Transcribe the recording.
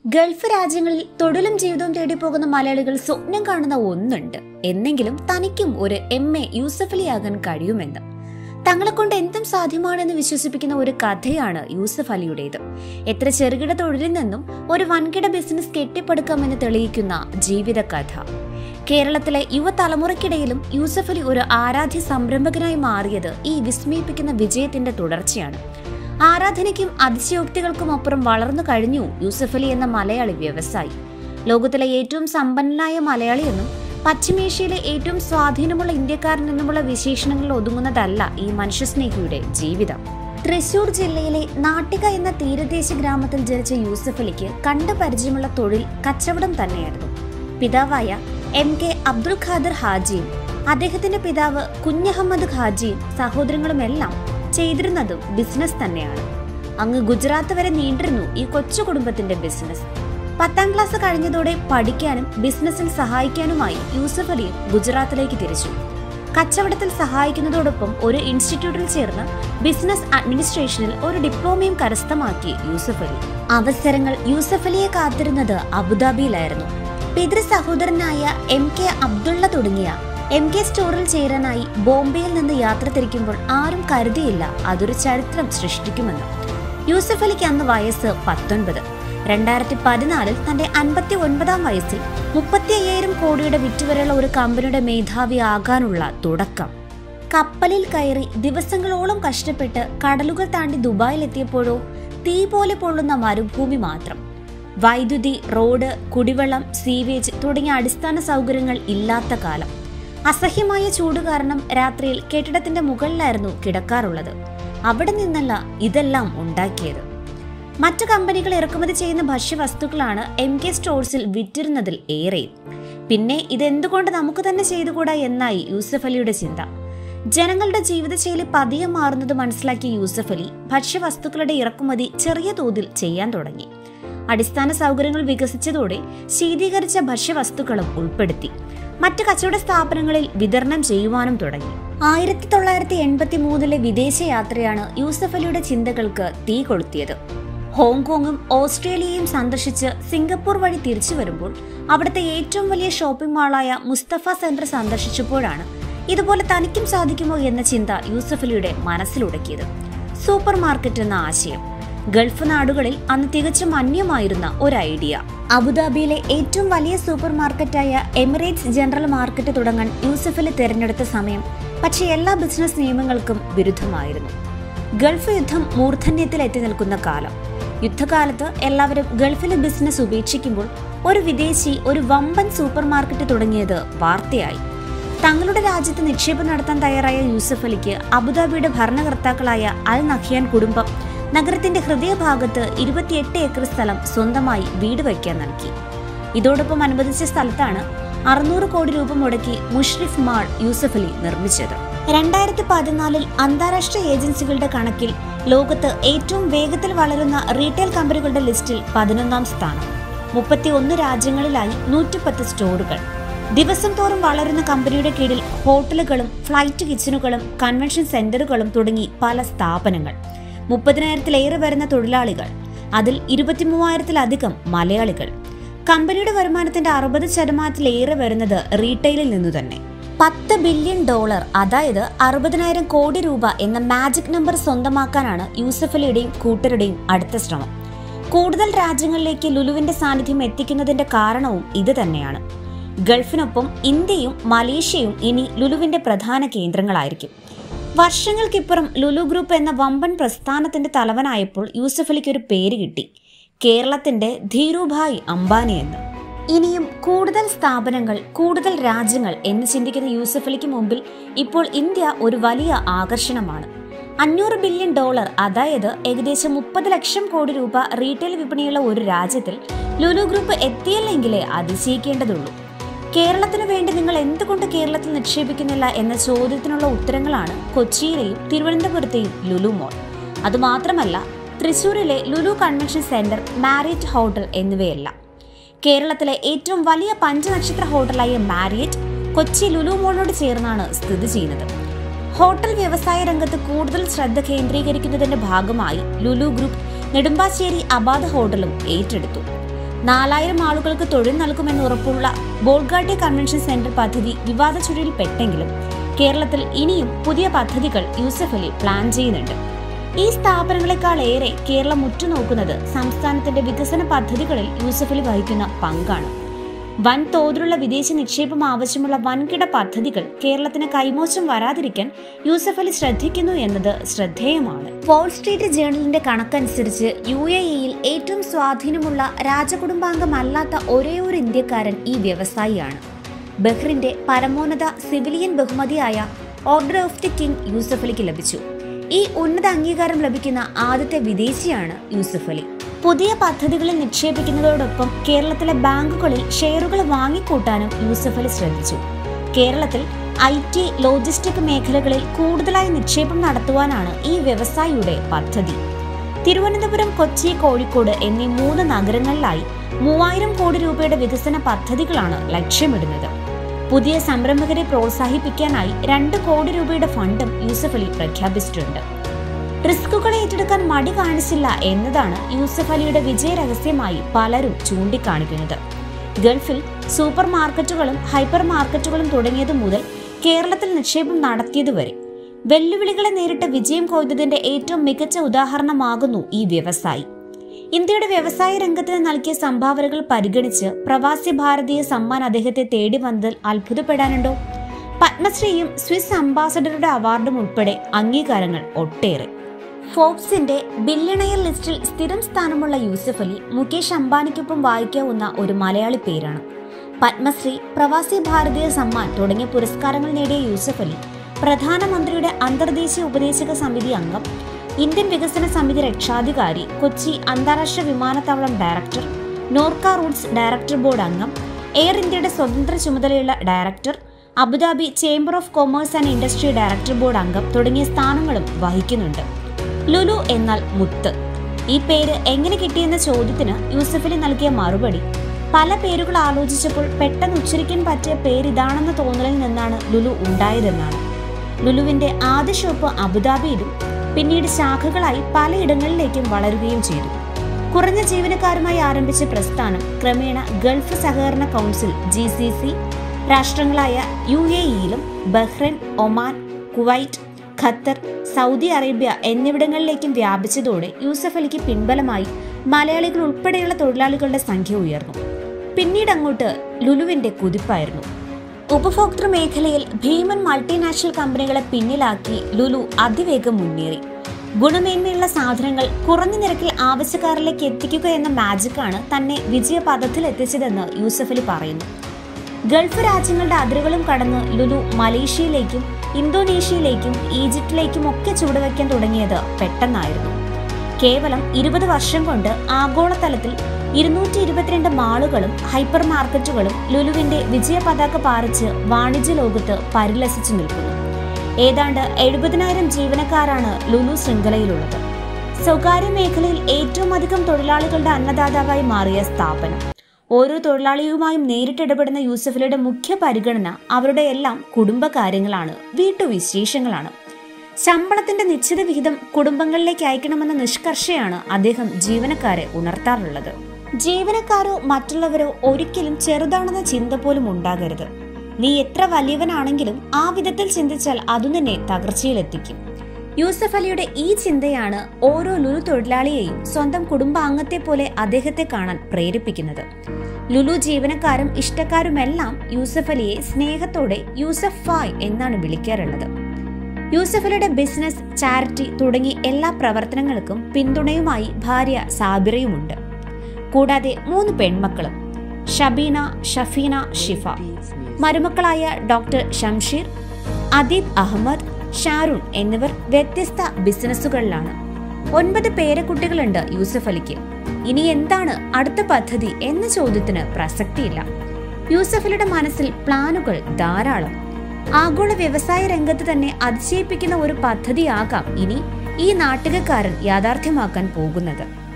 Gulf രാജ്യങ്ങളിൽ തൊഴിലും ജീവിതവും തേടി പോകുന്ന മലയാളികൾ സ്വപ്നം കാണുന്ന ഒന്നുണ്ട് എന്നെങ്കിലും തനിക്കും ഒരു എം എ യൂസഫലിയാകാൻ കഴിയുമെന്ന് തങ്ങളെ കൊണ്ട് എന്തും സാധ്യമാണെന്ന് വിശ്വസിപ്പിക്കുന്ന ഒരു കഥയാണ് യൂസഫ് അലിയുടേത് എത്ര ചെറുകിട തൊഴിലിൽ നിന്നും ഒരു വൻകിട ബിസിനസ് കെട്ടിപ്പടുക്കാമെന്ന് തെളിയിക്കുന്ന ജീവിത കഥ കേരളത്തിലെ യുവതലമുറയ്ക്കിടയിലും യൂസഫ് അലി ഒരു ആരാധ്യ സംരംഭകനായി മാറിയത് ഈ വിസ്മയിപ്പിക്കുന്ന വിജയത്തിന്റെ തുടർച്ചയാണ് ആരാധനയ്ക്കും അതിശയോക്തികൾക്കും അപ്പുറം വളർന്നു കഴിഞ്ഞു യൂസഫ് അലി എന്ന മലയാളി വ്യവസായി ലോകത്തിലെ ഏറ്റവും സമ്പന്നനായ മലയാളിയെന്നും പശ്ചിമേഷ്യയിലെ ഏറ്റവും സ്വാധീനമുള്ള ഇന്ത്യക്കാരൻ എന്നുമുള്ള വിശേഷണങ്ങളിൽ ഒതുങ്ങുന്നതല്ല ഈ മനുഷ്യസ്നേഹിയുടെ ജീവിതം തൃശൂർ ജില്ലയിലെ നാട്ടിക എന്ന തീരദേശ ഗ്രാമത്തിൽ ജനിച്ച യൂസഫ് അലിക്ക് കണ്ടു പരിചയമുള്ള തൊഴിൽ കച്ചവടം തന്നെയായിരുന്നു പിതാവായ എം കെ അബ്ദുൽ ഖാദർ ഹാജിയും അദ്ദേഹത്തിന്റെ പിതാവ് കുഞ്ഞഹമ്മദ് ഹാജിയും സഹോദരങ്ങളുമെല്ലാം ചെയ്തിരുന്നതും ബിസിനസ് തന്നെയാണ് അങ്ങ് ഗുജറാത്ത് വരെ നീണ്ടിരുന്നു ഈ കൊച്ചു കുടുംബത്തിന്റെ ബിസിനസ് പത്താം ക്ലാസ് കഴിഞ്ഞതോടെ പഠിക്കാനും ബിസിനസ്സിൽ സഹായിക്കാനുമായി യൂസഫ് അലിയും ഗുജറാത്തിലേക്ക് തിരിച്ചു കച്ചവടത്തിൽ സഹായിക്കുന്നതോടൊപ്പം ഒരു ഇൻസ്റ്റിറ്റ്യൂട്ടിൽ ചേർന്ന് ബിസിനസ് അഡ്മിനിസ്ട്രേഷനിൽ ഒരു ഡിപ്ലോമയും കരസ്ഥമാക്കി യൂസഫ് അലി അവസരങ്ങൾ യൂസഫ് അലിയെ കാത്തിരുന്നത് അബുദാബിയിലായിരുന്നു പിതൃ സഹോദരനായ എം കെ അബ്ദുള്ള തുടങ്ങിയ എം കെ സ്റ്റോറിൽ ചേരാനായി ബോംബെയിൽ നിന്ന് യാത്ര തിരിക്കുമ്പോൾ ആരും കരുതിയില്ല അതൊരു ചരിത്രം സൃഷ്ടിക്കുമെന്ന് യൂസഫ് അലിക്ക് അന്ന് വയസ്സ് പത്തൊൻപത് രണ്ടായിരത്തി പതിനാലിൽ തന്റെ അൻപത്തി ഒൻപതാം വയസ്സിൽ മുപ്പത്തി അയ്യായിരം കോടിയുടെ വിറ്റുവരെയുള്ള ഒരു കമ്പനിയുടെ മേധാവി ആകാനുള്ള തുടക്കം കപ്പലിൽ കയറി ദിവസങ്ങളോളം കഷ്ടപ്പെട്ട് കടലുകൾ താണ്ടി ദുബായിലെത്തിയപ്പോഴോ തീ പോലെ പൊള്ളുന്ന മരുഭൂമി മാത്രം വൈദ്യുതി റോഡ് കുടിവെള്ളം സീവേജ് തുടങ്ങിയ അടിസ്ഥാന സൗകര്യങ്ങൾ ഇല്ലാത്ത കാലം അസഹ്യമായ ചൂട് കാരണം രാത്രിയിൽ കെട്ടിടത്തിന്റെ മുകളിലായിരുന്നു കിടക്കാറുള്ളത് അവിടെ നിന്നല്ല ഇതെല്ലാം ഉണ്ടാക്കിയത് മറ്റു കമ്പനികൾ ഇറക്കുമതി ചെയ്യുന്ന ഭക്ഷ്യവസ്തുക്കളാണ് എം കെ സ്റ്റോഴ്സിൽ വിറ്റിരുന്നതിൽ ഏറെയും പിന്നെ ഇതെന്തുകൊണ്ട് നമുക്ക് തന്നെ ചെയ്തുകൂടാ എന്നായി യൂസഫ് അലിയുടെ ചിന്ത ജനങ്ങളുടെ ജീവിതശൈലി പതിയെ മാറുന്നത് മനസ്സിലാക്കിയ യൂസഫ് അലി ഭക്ഷ്യവസ്തുക്കളുടെ ഇറക്കുമതി ചെറിയ തോതിൽ ചെയ്യാൻ തുടങ്ങി അടിസ്ഥാന സൗകര്യങ്ങൾ വികസിച്ചതോടെ ശീതീകരിച്ച ഭക്ഷ്യവസ്തുക്കളും ഉൾപ്പെടുത്തി മറ്റ് കച്ചവട സ്ഥാപനങ്ങളിൽ വിതരണം ചെയ്യുവാനും തുടങ്ങി ആയിരത്തി തൊള്ളായിരത്തി എൺപത്തി മൂന്നിലെ വിദേശയാത്രയാണ് യൂസഫ് അലിയുടെ ചിന്തകൾക്ക് തീ കൊളുത്തിയത് ഹോങ്കോങ്ങും ഓസ്ട്രേലിയയും സന്ദർശിച്ച് സിംഗപ്പൂർ വഴി തിരിച്ചു വരുമ്പോൾ അവിടുത്തെ ഏറ്റവും വലിയ ഷോപ്പിംഗ് മാളായ മുസ്തഫ സെന്റർ സന്ദർശിച്ചപ്പോഴാണ് ഇതുപോലെ തനിക്കും സാധിക്കുമോ എന്ന ചിന്ത യൂസഫ് അലിയുടെ മനസ്സിലുടക്കിയത് സൂപ്പർ മാർക്കറ്റ് എന്ന ആശയം ഗൾഫ് നാടുകളിൽ അന്ന് തികച്ചും അന്യമായിരുന്ന ഒരു ഐഡിയ അബുദാബിയിലെ ഏറ്റവും വലിയ സൂപ്പർ മാർക്കറ്റായ എമിറേറ്റ്സ് ജനറൽ മാർക്കറ്റ് തുടങ്ങാൻ യൂസഫ് അലി തിരഞ്ഞെടുത്ത സമയം പക്ഷേ എല്ലാ ബിസിനസ് നിയമങ്ങൾക്കും വിരുദ്ധമായിരുന്നു ഗൾഫ് യുദ്ധം മൂർധന്യത്തിൽ എത്തി നിൽക്കുന്ന കാലം യുദ്ധകാലത്ത് എല്ലാവരും ഗൾഫിലെ ബിസിനസ് ഉപേക്ഷിക്കുമ്പോൾ ഒരു വിദേശി ഒരു വമ്പൻ സൂപ്പർ മാർക്കറ്റ് തുടങ്ങിയത് വാർത്തയായി തങ്ങളുടെ രാജ്യത്ത് നിക്ഷേപം നടത്താൻ തയ്യാറായ യൂസഫ് അലിക്ക് അബുദാബിയുടെ ഭരണകർത്താക്കളായ അൽ നഖ്യാൻ കുടുംബം നഗരത്തിന്റെ ഹൃദയഭാഗത്ത് ഇരുപത്തിയെട്ട് ഏക്കർ സ്ഥലം സ്വന്തമായി വീട് വയ്ക്കാൻ നൽകി ഇതോടൊപ്പം അനുവദിച്ച സ്ഥലത്താണ് അറുന്നൂറ് കോടി രൂപ മുടക്കി മുഷ്രിഫ് മാൾ യൂസഫ് അലി നിർമ്മിച്ചത് രണ്ടായിരത്തി പതിനാലിൽ അന്താരാഷ്ട്ര ഏജൻസികളുടെ കണക്കിൽ ലോകത്ത് ഏറ്റവും വേഗത്തിൽ വളരുന്ന റീറ്റെയിൽ കമ്പനികളുടെ ലിസ്റ്റിൽ പതിനൊന്നാം സ്ഥാനം മുപ്പത്തി ഒന്ന് രാജ്യങ്ങളിലായി നൂറ്റിപ്പത്ത് സ്റ്റോറുകൾ ദിവസം തോറും വളരുന്ന കമ്പനിയുടെ കീഴിൽ ഹോട്ടലുകളും ഫ്ലൈറ്റ് കിച്ചനുകളും കൺവെൻഷൻ സെന്ററുകളും തുടങ്ങി പല സ്ഥാപനങ്ങൾ മുപ്പതിനായിരത്തിലേറെ വരുന്ന തൊഴിലാളികൾ അതിൽ ഇരുപത്തിമൂവായിരത്തിലധികം മലയാളികൾ കമ്പനിയുടെ വരുമാനത്തിന്റെ അറുപത് ശതമാനത്തിലേറെ വരുന്നത് റീറ്റെയിലിൽ നിന്നു തന്നെ പത്ത് ബില്യൺ ഡോളർ അതായത് അറുപതിനായിരം കോടി രൂപ എന്ന മാജിക് നമ്പർ സ്വന്തമാക്കാനാണ് യൂസഫ് അലിയുടെയും കൂട്ടരുടെയും അടുത്ത ശ്രമം കൂടുതൽ രാജ്യങ്ങളിലേക്ക് ലുലുവിന്റെ സാന്നിധ്യം എത്തിക്കുന്നതിന്റെ കാരണവും ഇത് തന്നെയാണ് ഗൾഫിനൊപ്പം ഇന്ത്യയും മലേഷ്യയും ഇനി ലുലുവിന്റെ പ്രധാന കേന്ദ്രങ്ങളായിരിക്കും വർഷങ്ങൾക്കിപ്പുറം ലുലു ഗ്രൂപ്പ് എന്ന വമ്പൻ പ്രസ്ഥാനത്തിന്റെ തലവനായപ്പോൾ യൂസഫ് അലിക്ക് ഒരു പേര് കിട്ടി കേരളത്തിന്റെ ധീരുഭായ് അംബാനി എന്ന് ഇനിയും കൂടുതൽ സ്ഥാപനങ്ങൾ കൂടുതൽ രാജ്യങ്ങൾ എന്ന് ചിന്തിക്കുന്ന യൂസഫ് അലിക്ക് മുമ്പിൽ ഇപ്പോൾ ഇന്ത്യ ഒരു വലിയ ആകർഷണമാണ് അഞ്ഞൂറ് ബില്യൺ ഡോളർ അതായത് ഏകദേശം മുപ്പത് ലക്ഷം കോടി രൂപ റീറ്റെയിൽ വിപണിയുള്ള ഒരു രാജ്യത്തിൽ ലുലു ഗ്രൂപ്പ് എത്തിയില്ലെങ്കിലേ അതിശയിക്കേണ്ടതുള്ളൂ കേരളത്തിന് വേണ്ടി നിങ്ങൾ എന്തുകൊണ്ട് കേരളത്തിൽ നിക്ഷേപിക്കുന്നില്ല എന്ന ചോദ്യത്തിനുള്ള ഉത്തരങ്ങളാണ് കൊച്ചിയിലെയും തിരുവനന്തപുരത്തെയും ലുലു മോൾ അതുമാത്രമല്ല തൃശൂരിലെ Lulu convention centre Marriott hotel എന്നിവയെല്ലാം കേരളത്തിലെ ഏറ്റവും വലിയ പഞ്ചനക്ഷത്ര ഹോട്ടലായ മാരിയറ്റ് കൊച്ചി ലുലു മോളിനോട് ചേർന്നാണ് സ്ഥിതി ചെയ്യുന്നത് ഹോട്ടൽ വ്യവസായ രംഗത്ത് കൂടുതൽ ശ്രദ്ധ കേന്ദ്രീകരിക്കുന്നതിന്റെ ഭാഗമായി ലുലു ഗ്രൂപ്പ് നെടുമ്പാശ്ശേരി അബാദ ഹോട്ടലും ഏറ്റെടുത്തു നാലായിരം ആളുകൾക്ക് തൊഴിൽ നൽകുമെന്ന് ഉറപ്പുള്ള ബോൾഗാട്ടി കൺവെൻഷൻ സെന്റർ പദ്ധതി വിവാദ ചുഴലിപ്പെട്ടെങ്കിലും കേരളത്തിൽ ഇനിയും പുതിയ പദ്ധതികൾ യൂസഫ് അലി പ്ലാൻ ചെയ്യുന്നുണ്ട് ഈ സ്ഥാപനങ്ങളെക്കാൾ ഏറെ കേരളം ഉറ്റുനോക്കുന്നത് സംസ്ഥാനത്തിന്റെ വികസന പദ്ധതികളിൽ യൂസഫ് അലി വഹിക്കുന്ന പങ്കാണ് വൻ തോതിലുള്ള വിദേശ നിക്ഷേപം ആവശ്യമുള്ള വൻകിട പദ്ധതികൾ കേരളത്തിന് കൈമോശം വരാതിരിക്കാൻ യൂസഫ് അലി ശ്രദ്ധിക്കുന്നു എന്നത് ശ്രദ്ധേയമാണ് വാൾ സ്ട്രീറ്റ് ജേണലിന്റെ കണക്കനുസരിച്ച് യു എ ഇയിൽ ഏറ്റവും സ്വാധീനമുള്ള രാജകുടുംബാംഗമല്ലാത്ത ഒരേ ഒരു ഇന്ത്യക്കാരൻ ഈ വ്യവസായിയാണ് ബഹ്റിന്റെ പരമോന്നത സിവിലിയൻ ബഹുമതിയായ order of the king Yusuff അലിക്ക് ലഭിച്ചു ഈ ഉന്നത അംഗീകാരം ലഭിക്കുന്ന ആദ്യത്തെ വിദേശിയാണ് യൂസഫ് അലി പുതിയ പദ്ധതികളിൽ നിക്ഷേപിക്കുന്നതോടൊപ്പം കേരളത്തിലെ ബാങ്കുകളിൽ ഷെയറുകൾ വാങ്ങിക്കൂട്ടാനും യൂസഫ് അലി ശ്രദ്ധിച്ചു കേരളത്തിൽ ഐ ടി ലോജിസ്റ്റിക് മേഖലകളിൽ കൂടുതലായി നിക്ഷേപം നടത്തുവാനാണ് ഈ വ്യവസായിയുടെ പദ്ധതി തിരുവനന്തപുരം കൊച്ചി കോഴിക്കോട് എന്നീ മൂന്ന് നഗരങ്ങളിലായി മൂവായിരം കോടി രൂപയുടെ വികസന പദ്ധതികളാണ് ലക്ഷ്യമിടുന്നത് പുതിയ സംരംഭകരെ പ്രോത്സാഹിപ്പിക്കാനായി രണ്ട് കോടി രൂപയുടെ ഫണ്ടും യൂസഫ് അലി പ്രഖ്യാപിച്ചിട്ടുണ്ട് റിസ്കുകൾ ഏറ്റെടുക്കാൻ മടി കാണിച്ചില്ല എന്നതാണ് യൂസഫ് അലിയുടെ വിജയ രഹസ്യമായി പലരും ചൂണ്ടിക്കാണിക്കുന്നത് ഗൾഫിൽ സൂപ്പർ മാർക്കറ്റുകളും ഹൈപ്പർ മാർക്കറ്റുകളും തുടങ്ങിയതു മുതൽ കേരളത്തിൽ നിക്ഷേപം നടത്തിയതുവരെ വെല്ലുവിളികളെ നേരിട്ട് വിജയം കൊയ്തതിന്റെ ഏറ്റവും മികച്ച ഉദാഹരണമാകുന്നു ഈ വ്യവസായി ഇന്ത്യയുടെ വ്യവസായ രംഗത്തിന് നൽകിയ സംഭാവനകൾ പരിഗണിച്ച് പ്രവാസി ഭാരതീയ സമ്മാൻ അദ്ദേഹത്തെ തേടി വന്നതിൽ അത്ഭുതപ്പെടാനുണ്ടോ പത്മശ്രീയും സ്വിസ് അംബാസഡറുടെ അവാർഡും ഉൾപ്പെടെ അംഗീകാരങ്ങൾ ഒട്ടേറെ ഫോബ്സിന്റെ ബില്യണയർ ലിസ്റ്റിൽ സ്ഥിരം സ്ഥാനമുള്ള യൂസഫ് അലി മുകേഷ് അംബാനിക്കൊപ്പം വായിക്കാവുന്ന ഒരു മലയാളി പേരാണ് പത്മശ്രീ പ്രവാസി ഭാരതീയ സമ്മാൻ തുടങ്ങിയ പുരസ്കാരങ്ങൾ നേടിയ യൂസഫ് അലി പ്രധാനമന്ത്രിയുടെ അന്തർദേശീയ ഉപദേശക സമിതി അംഗം ഇന്ത്യൻ വികസന സമിതി രക്ഷാധികാരി കൊച്ചി അന്താരാഷ്ട്ര വിമാനത്താവളം director Norka Roots director board അംഗം എയർ ഇന്ത്യയുടെ സ്വതന്ത്ര ചുമതലയുള്ള director Abu Dhabi chamber of commerce and industry director board അംഗം തുടങ്ങിയ സ്ഥാനങ്ങളും വഹിക്കുന്നുണ്ട് ലുലു എന്നാൽ മുത്ത് ഈ പേര് എങ്ങനെ കിട്ടിയെന്ന ചോദ്യത്തിന് യൂസഫലി നൽകിയ മറുപടി പല പേരുകൾ ആലോചിച്ചപ്പോൾ പെട്ടെന്ന് ഉച്ചരിക്കാൻ പറ്റിയ പേര് ഇതാണെന്ന തോന്നലിൽ നിന്നാണ് ലുലു ഉണ്ടായതെന്നാണ് ലുലുവിന്റെ ആദ്യ ഷോപ്പ് അബുദാബിയിലും പിന്നീട് ശാഖകളായി പലയിടങ്ങളിലേക്കും വളരുകയും ചെയ്തു കുറഞ്ഞ ജീവനക്കാരുമായി ആരംഭിച്ച പ്രസ്ഥാനം ക്രമേണ ഗൾഫ് സഹകരണ കൗൺസിൽ ജി സി സി രാഷ്ട്രങ്ങളായ യു എ ഇയിലും Bahrain Oman Kuwait Qatar Saudi Arabia എന്നിവിടങ്ങളിലേക്കും വ്യാപിച്ചതോടെ യൂസഫ് അലിക്ക് പിൻബലമായി മലയാളികൾ ഉൾപ്പെടെയുള്ള തൊഴിലാളികളുടെ സംഖ്യ ഉയർന്നു പിന്നീട് അങ്ങോട്ട് ലുലുവിന്റെ കുതിപ്പായിരുന്നു ഉപഭോക്തൃ മേഖലയിൽ ഭീമൻ മൾട്ടിനാഷണൽ കമ്പനികളെ പിന്നിലാക്കി ലുലു അതിവേഗം മുന്നേറി ഗുണമേന്മയുള്ള സാധനങ്ങൾ കുറഞ്ഞ നിരക്കിൽ ആവശ്യക്കാരിലേക്ക് എത്തിക്കുക എന്ന മാജിക്കാണ് തന്നെ വിജയപഥത്തിൽ എത്തിച്ചതെന്ന് യൂസഫ് അലി പറയുന്നു ഗൾഫ് രാജ്യങ്ങളുടെ അതിരുകളും കടന്ന് ലുലു മലേഷ്യയിലേക്കും ഇന്തോനേഷ്യയിലേക്കും ഈജിപ്തിലേക്കും ഒക്കെ ചുവടുവെക്കാൻ തുടങ്ങിയത് പെട്ടെന്നായിരുന്നു കേവലം ഇരുപത് വർഷം കൊണ്ട് ആഗോളതലത്തിൽ ഇരുന്നൂറ്റി ഇരുപത്തിരണ്ട് മാളുകളും ഹൈപ്പർ മാർക്കറ്റുകളും ലുലുവിന്റെ വിജയ പതാക പാറിച്ച് വാണിജ്യ ലോകത്ത് പരിലസിച്ചു നിൽക്കുന്നു ഏതാണ്ട് എഴുപതിനായിരം ജീവനക്കാരാണ് ലുലു ശൃംഖലയിലുള്ളത് സ്വകാര്യ മേഖലയിൽ ഏറ്റവും അധികം തൊഴിലാളികളുടെ അന്നദാതാവായി മാറിയ സ്ഥാപനം ഓരോ തൊഴിലാളിയുമായും നേരിട്ടിടപെടുന്ന യൂസഫലിയുടെ മുഖ്യ പരിഗണന അവരുടെ എല്ലാം കുടുംബകാര്യങ്ങളാണ് വീട്ടുവിശേഷങ്ങളാണ് ശമ്പളത്തിന്റെ നിശ്ചിത വിഹിതം കുടുംബങ്ങളിലേക്ക് അയക്കണമെന്ന നിഷ്കർഷയാണ് അദ്ദേഹം ജീവനക്കാരെ ഉണർത്താറുള്ളത് ജീവനക്കാരോ മറ്റുള്ളവരോ ഒരിക്കലും ചെറുതാണെന്ന ചിന്ത പോലും ഉണ്ടാകരുത് നീ എത്ര വലിയവനാണെങ്കിലും ആ വിധത്തിൽ ചിന്തിച്ചാൽ അതു തന്നെ തകർച്ചയിലെത്തിക്കും യൂസഫ് അലിയുടെ ഈ ചിന്തയാണ് ഓരോ ലുലു തൊഴിലാളിയെയും സ്വന്തം കുടുംബാംഗത്തെ പോലെ അദ്ദേഹത്തെ കാണാൻ പ്രേരിപ്പിക്കുന്നത് ലുലു ജീവനക്കാരും ഇഷ്ടക്കാരുമെല്ലാം യൂസഫ് അലിയെ സ്നേഹത്തോടെ യൂസഫ് ഫായ് എന്നാണ് വിളിക്കാറുള്ളത് യൂസഫ് അലിയുടെ ബിസിനസ് ചാരിറ്റി തുടങ്ങി എല്ലാ പ്രവർത്തനങ്ങൾക്കും പിന്തുണയുമായി ഭാര്യ സാബിറയുമുണ്ട് കൂടാതെ മൂന്ന് പെൺമക്കളും ഷബീന ഷഫീന ഷിഫ മരുമക്കളായ ഡോക്ടർ ഷംഷീർ അദീബ് അഹമ്മദ് ഷാരൂൺ എന്നിവർ വ്യത്യസ്ത ബിസിനസ്സുകളിലാണ് ഒൻപത് പേരക്കുട്ടികളുണ്ട് യൂസഫ് അലിക്ക് ഇനി എന്താണ് അടുത്ത പദ്ധതി എന്ന ചോദ്യത്തിന് പ്രസക്തിയില്ല യൂസഫ് അലിയുടെ മനസ്സിൽ പ്ലാനുകൾ ധാരാളം ആഗോള വ്യവസായ രംഗത്ത് തന്നെ അതിശയിപ്പിക്കുന്ന ഒരു പദ്ധതിയാകാം ഇനി ഈ നാട്ടുകക്കാരൻ യാഥാർത്ഥ്യമാക്കാൻ പോകുന്നത്